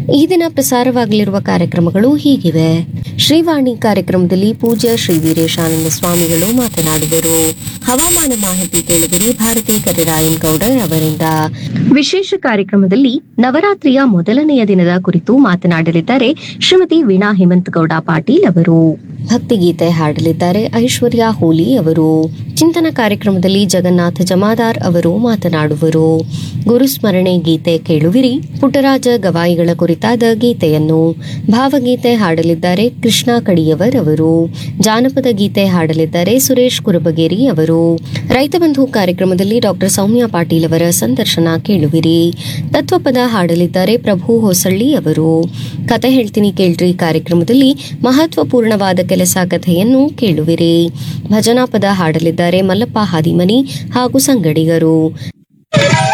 ಈ ದಿನ ಪ್ರಸಾರವಾಗಲಿರುವ ಕಾರ್ಯಕ್ರಮಗಳು ಹೀಗಿವೆ ಶ್ರೀವಾಣಿ ಕಾರ್ಯಕ್ರಮದಲ್ಲಿ ಪೂಜ್ಯ ಶ್ರೀ ವೀರೇಶಾನಂದ ಸ್ವಾಮಿಗಳು ಮಾತನಾಡುವರು ಹವಾಮಾನ ಮಾಹಿತಿ ಕೇಳಿದರೆ ಭಾರತಿ ಕರಿರಾಯನ್ ಗೌಡರ್ ಅವರಿಂದ ವಿಶೇಷ ಕಾರ್ಯಕ್ರಮದಲ್ಲಿ ನವರಾತ್ರಿಯ ಮೊದಲನೆಯ ದಿನದ ಕುರಿತು ಮಾತನಾಡಲಿದ್ದಾರೆ ಶ್ರೀಮತಿ ವೀಣಾ ಹೇಮಂತಗೌಡ ಪಾಟೀಲ್ ಅವರು ಭಕ್ತಿಗೀತೆ ಹಾಡಲಿದ್ದಾರೆ ಐಶ್ವರ್ಯ ಹೋಲಿ ಅವರು ಚಿಂತನ ಕಾರ್ಯಕ್ರಮದಲ್ಲಿ ಜಗನ್ನಾಥ ಜಮಾದಾರ್ ಅವರು ಮಾತನಾಡುವರು ಗುರುಸ್ಮರಣೆ ಗೀತೆ ಕೇಳುವಿರಿ ಪುಟ್ಟರಾಜ ಗವಾಯಿಗಳ ಕುರಿತಾದ ಗೀತೆಯನ್ನು ಭಾವಗೀತೆ ಹಾಡಲಿದ್ದಾರೆ ಕೃಷ್ಣ ಕಡಿಯವರ್ ಅವರು ಜಾನಪದ ಗೀತೆ ಹಾಡಲಿದ್ದಾರೆ ಸುರೇಶ್ ಕುರುಬಗೇರಿ ಅವರು ರೈತ ಬಂಧು ಕಾರ್ಯಕ್ರಮದಲ್ಲಿ ಡಾಕ್ಟರ್ ಸೌಮ್ಯ ಪಾಟೀಲ್ ಅವರ ಸಂದರ್ಶನ ಕೇಳುವಿರಿ ತತ್ವಪದ ಹಾಡಲಿದ್ದಾರೆ ಪ್ರಭು ಹೊಸಳ್ಳಿ ಅವರು ಕತೆ ಹೇಳ್ತೀನಿ ಕೇಳ್ರಿ ಕಾರ್ಯಕ್ರಮದಲ್ಲಿ ಮಹತ್ವಪೂರ್ಣವಾದ ಕೆಲಸ ಕಥೆಯನ್ನು ಕೇಳುವಿರಿ ಭಜನಾ ಪದ ಹಾಡಲಿದ್ದಾರೆ ಮಲ್ಲಪ್ಪ ಹಾದಿಮನಿ ಹಾಗೂ ಸಂಗಡಿಗರು